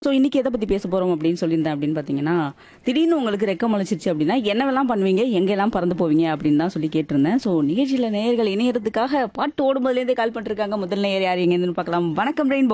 So இன்னைக்கு எதை பத்தி பேச போறோம் அப்படின்னு சொல்லியிருந்தேன் அப்படின்னு பாத்தீங்கன்னா திடீர்னு உங்களுக்கு ரெக்க முளைச்சிருச்சு அப்படின்னா என்னவெல்லாம் பண்ணுவீங்க எங்கெல்லாம் பறந்து போவீங்க அப்படின்னு தான் சொல்லி கேட்டிருந்தேன் ஸோ நிகழ்ச்சியில நேயர்கள் இணையறதுக்காக பாட்டு ஓடும்போதுலேருந்தே கால் பண்ணிருக்காங்க முதல் நேயர் யார் எங்கேருந்து பார்க்கலாம் வணக்கம் ரெயின்போ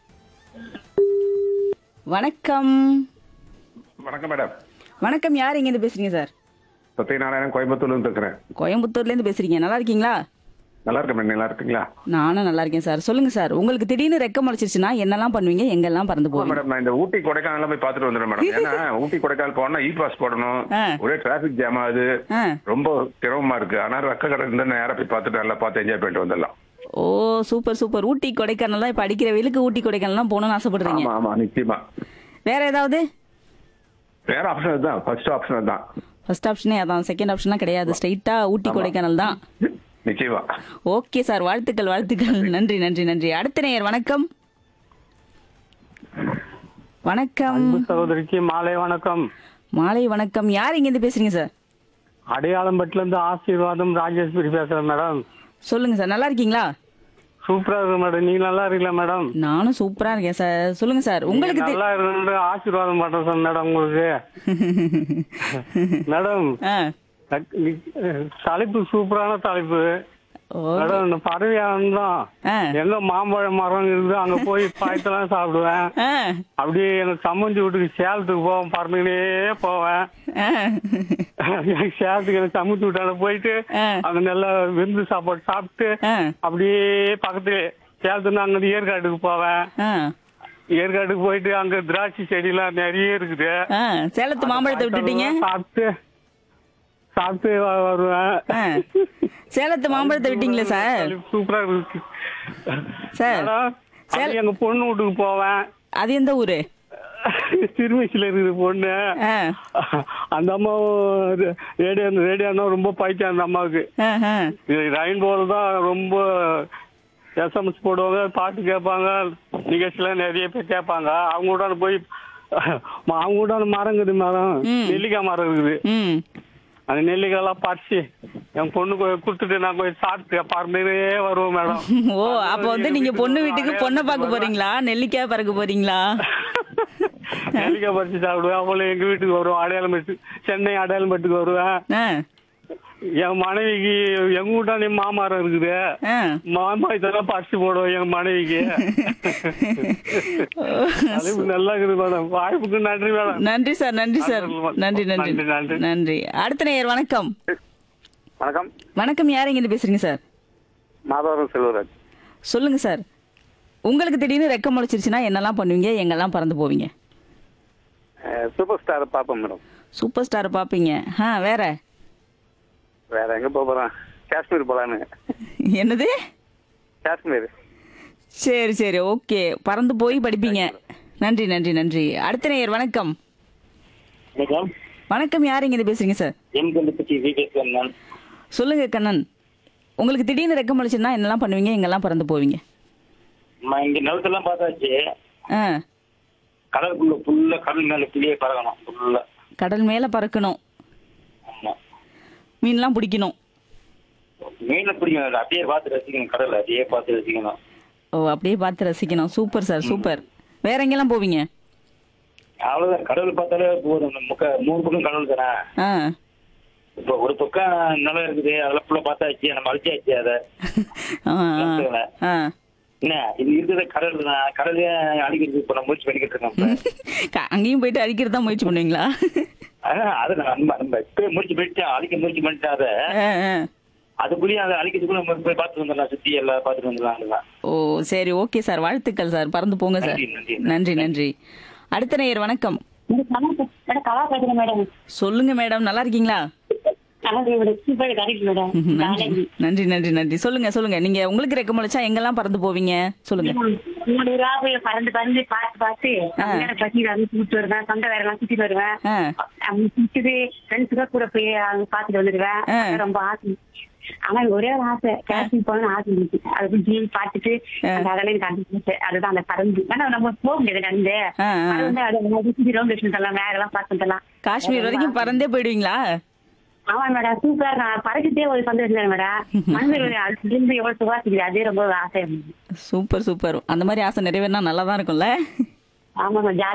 வணக்கம் வணக்கம் மேடம் வணக்கம் யார் எங்கேருந்து பேசுறீங்க சார் சத்யநாராயணன் கோயம்புத்தூர்ல இருந்து இருக்கிறேன் கோயம்புத்தூர்ல இருந்து பேசுறீங்க நல்லா இருக்கீங்களா நல்லா இருக்கேன் மேடம் நல்லா இருக்கீங்களா நானும் நல்லா இருக்கேன் சார் சொல்லுங்க சார் உங்களுக்கு திடீர்னு ரெக்க முளைச்சிருச்சுன்னா என்னெல்லாம் பண்ணுவீங்க எங்கெல்லாம் பறந்து போவீங்க மேடம் நான் இந்த ஊட்டி கொடைக்கானல் போய் பார்த்துட்டு வந்துடுறேன் மேடம் ஏன்னா ஊட்டி கொடைக்கானல் போனா இ பாஸ் போடணும் ஆ. ஒரே டிராபிக் ஜாம் ஆகுது ஆ ரொம்ப சிரமமா இருக்கு ஆனா ரெக்க கடை இருந்தா நேரா போய் பார்த்துட்டு நல்லா பார்த்து என்ஜாய் பண்ணிட்டு வந்துடலாம் ஓ சூப்பர் சூப்பர் ஊட்டி கொடைக்கானல்லாம் இப்ப அடிக்கிற வெயிலுக்கு ஊட்டி கொடைக்கானல்லாம் போகணும்னு ஆசைப்படுறீங்க ஆமா ஆமா நிச்சயமா வேற ஏதாவது வேற ஆப்ஷன் தான் ஃபர்ஸ்ட் ஆப்ஷன் தான் ஃபர்ஸ்ட் ஆப்ஷனே அதான் செகண்ட் ஆப்ஷன்லாம் கிடையாது ஸ்ட்ரைட்டா ஊட்டி கொடைக்கானல் தான் நிச்சயமா ஓகே சார் வாழ்த்துக்கள் வாழ்த்துக்கள் நன்றி நன்றி நன்றி அடுத்த நேயர் வணக்கம் வணக்கம் அன்பு சகோதரிக்கு மாலை வணக்கம் மாலை வணக்கம் யார் இங்கேருந்து பேசுறீங்க சார் அடையாளம்பட்டுல இருந்து ஆசீர்வாதம் ராஜேஸ்வரி பேசுறேன் மேடம் சொல்லுங்க சார் நல்லா இருக்கீங்களா சூப்பரா இருக்கு மேடம் நீங்க நல்லா இருக்கீங்களா மேடம் நானும் சூப்பரா இருக்கேன் சார் சொல்லுங்க சார் உங்களுக்கு தெ- நல்லா இருக்கு ஆசீர்வாதம் பண்றேன் சார் மேடம் உங்களுக்கு மேடம் ஆ தக்- நீ- தலைப்பு சூப்பரான தலைப்பு ஓ மேடம் இந்த பறவையானம் தான் ஆ எங்க மாம்பழ மரம் இருக்குது அங்க போய் பாயத்தெல்லாம் சாப்பிடுவேன் ஆ அப்படியே எனக்கு சம்மந்தி வீட்டுக்கு சேலத்துக்கு போவேன் பறந்துக்கிட்டே போவேன் ஆ எனக்கு சேலத்துக்கு எனக்கு சம்மந்தி வீட்டால போயிட்டு ஆ. அங்க நல்லா விருந்து சாப்பாடு சாப்பிட்டு ஆ அப்படியே பக்கத்துல சேலத்துல அங்க இருந்து ஏற்காட்டுக்கு போவேன் ஆ ஏற்காட்டுக்கு போயிட்டு அங்க திராட்சை செடியெல்லாம் நிறைய இருக்குது ஆ சேலத்து மாம்பழத்தை விட்டுட்டீங்க சாப்பிட்டு சாப்பிட்டு வ- வருவேன் ஆ. சேலத்து மாம்பழத்தை விட்டீங்களே சார் சூப்பரா இருக்கு சார் மேடம், அப்படியே எங்க பொண்ணு வீட்டுக்கு போவேன் அது எந்த ஊரு திருமிச்சில இருக்குது பொண்ணு ஆ அந்த அம்மா ரேடியோ ரேடியோனா ரொம்ப பைத்தியம் அந்த அம்மாவுக்கு ஆ, ஆ. ரெயின்போல தான் ரொம்ப எஸ்எம்எஸ் போடுவாங்க பாட்டு கேட்பாங்க நிகழ்ச்சியில நிறைய பேர் கேட்பாங்க அவங்க கூட போய் அவங்க கூட மரம் இருக்குது மரம் ம். நெல்லிக்காய் மரம் இருக்குது ம் அந்த நெல்லிக்காய் எல்லாம் பறிச்சு என் பொண்ணுக்கு கொடுத்துட்டு நான் போய் சாப்பிட்டு பறந்துட்டே வருவோம் மேடம் ஓ அப்ப வந்து நீங்க பொண்ணு வீட்டுக்கு பொண்ணை பார்க்க போறீங்களா நெல்லிக்காய் பறக்க போறீங்களா நெல்லிக்காய் பறிச்சு சாப்பிடுவேன் அவளும் எங்க வீட்டுக்கு வருவோம் அடையாளம்பட்டு சென்னை அடையாளம்பட்டுக்கு வருவேன் ஆ என் மனைவிக்கு எங்க வீட்டாலே மாமரம் இருக்குது ஆ மாமா இதெல்லாம் பறிச்சு போடுவோம் என் மனைவிக்கு அது நல்லா இருக்குது மேடம் வாய்ப்புக்கு நன்றி மேடம் நன்றி சார் நன்றி சார் நன்றி நன்றி நன்றி, நன்றி. நன்றி அடுத்த நேயர் வணக்கம் வணக்கம் வணக்கம் யார் இங்க பேசுறீங்க சார் மாதவரம் செல்வராஜ் சொல்லுங்க சார் உங்களுக்கு திடீர்னு ரெக்க முளைச்சிருச்சுன்னா என்னெல்லாம் பண்ணுவீங்க எங்கெல்லாம் பறந்து போவீங்க அஹ் சூப்பர் ஸ்டார் பார்ப்போம் மேடம் சூப்பர் ஸ்டார் பாப்பீங்க ஆ வேற வேற எங்க போக போறோம் காஷ்மீர் போலான்னு என்னது காஷ்மீர் சரி சரி ஓகே பறந்து போய் படிப்பீங்க நன்றி நன்றி நன்றி அடுத்த நேயர் வணக்கம் வணக்கம் வணக்கம் யார் இங்க பேசுறீங்க சார் எம் கண்டுபிடிச்சி வீட்டுக்கு நான் சொல்லுங்க கண்ணன் உங்களுக்கு திடீர்னு ரெக்க முளைச்சுன்னா என்னெல்லாம் பண்ணுவீங்க எங்கெல்லாம் பறந்து போவீங்க நம்ம இங்க நிலத்தெல்லாம் பார்த்தாச்சு ஆ கடலுக்குள்ள ஃபுல்லா கடல் மேல கிளியே பறக்கணும் ஃபுல்லா கடல் மேல பறக்கணும் ஆமா மீன்லாம் பிடிக்கணும் மீனை பிடிக்கணும் அப்படியே பார்த்து ரசிக்கணும் கடலை அப்படியே பார்த்து ரசிக்கணும் ஓ அப்படியே பார்த்து ரசிக்கணும் சூப்பர் சார் சூப்பர் வேற எங்கெல்லாம் போவீங்க அவ்வளவுதான் கடல் பார்த்தாலே போதும் நம்ம முக்க மூணு பக்கம் கடல் தானே ஆ இப்போ ஒரு பக்கம் நிலம் இருக்குது அதெல்லாம் ஃபுல்லா பார்த்தாச்சு நம்ம அழிச்சாச்சு அதை ஆ, ஆ, ஆ. என்ன இது இருக்கிறத கடல் தான் கடலையே அழிக்கிறது இப்போ நம்ம முயற்சி பண்ணிக்கிட்டு இருக்கோம் இப்ப. க- அங்கேயும் போயிட்டு அடிக்கிறது தான் முயற்சி பண்ணுவீங்களா அதான் அது நம்ம நம்ம இப்பயே முயற்சி பண்ணிட்டேன் அழிக்க முயற்சி பண்ணிட்டேன் அதை ஆ, ஆ. அதுக்குள்ளேயே அதை அழிக்கிறதுக்குள்ள நம்ம போய் பார்த்துட்டு வந்துடலாம் சுத்தி எல்லாம் பார்த்துட்டு வந்துடலாம் ஓ சரி ஓகே சார் வாழ்த்துக்கள் சார் பறந்து போங்க சார் நன்றி, நன்றி, நன்றி நன்றி அடுத்த நேயர் வணக்கம் மேடம் கலா பேசுறேன் மேடம் சொல்லுங்க மேடம் நல்லா இருக்கீங்களா நல்லா மேடம் சூப்பர் கரெக்ட் மேடம் நன்றி நன்றி நன்றி நன்றி சொல்லுங்க சொல்லுங்க நீங்க உங்களுக்கு ரெக்க முளைச்சா எங்கெல்லாம் பறந்து போவீங்க சொல்லுங்க மூணு ரூபா போய் பறந்து பறந்து பார்த்து பார்த்து வேற பசி வந்து கூப்பிட்டு வருவேன் சொந்த வேற எல்லாம் சுத்திட்டு வருவேன் ஆ அவங்க சுத்திட்டு ஃப்ரெண்ட்ஸுக்கா கூட போய் அங்க பாத்துட்டு வந்துடுவேன் ஆ. அது ரொம்ப ஆசை ஆனா எனக்கு ஒரே ஒரு ஆசை காஷ்மீர் போகணும்னு ஆசை இருந்துச்சு அதை போய் ஜீவி பார்த்துட்டு அந்த அதெல்லாம் கண்டுபிடிச்சு அதுதான் அந்த பறந்து ஆனா நம்ம போக முடியாது நடந்து ஆ, ஆ. அது வந்து அதை சுத்தி ரவுண்ட் அடிச்சுட்டு வேற எல்லாம் பார்த்துட்டு வரலாம். காஷ்மீர் வரைக்கும் பறந்தே போயிடுவீங்களா ஆமா மேடம் சூப்பர் நான் பறக்கிட்டே ஒரு சந்தோஷம் மேடம் மனதில் அதுல இருந்து எவ்வளவு சுவாசிக்குது அதே ரொம்ப ஆசை சூப்பர் சூப்பர் அந்த மாதிரி ஆசை நிறைவேறினா நல்லா தான் இருக்கும்ல ஆமா ஜாலி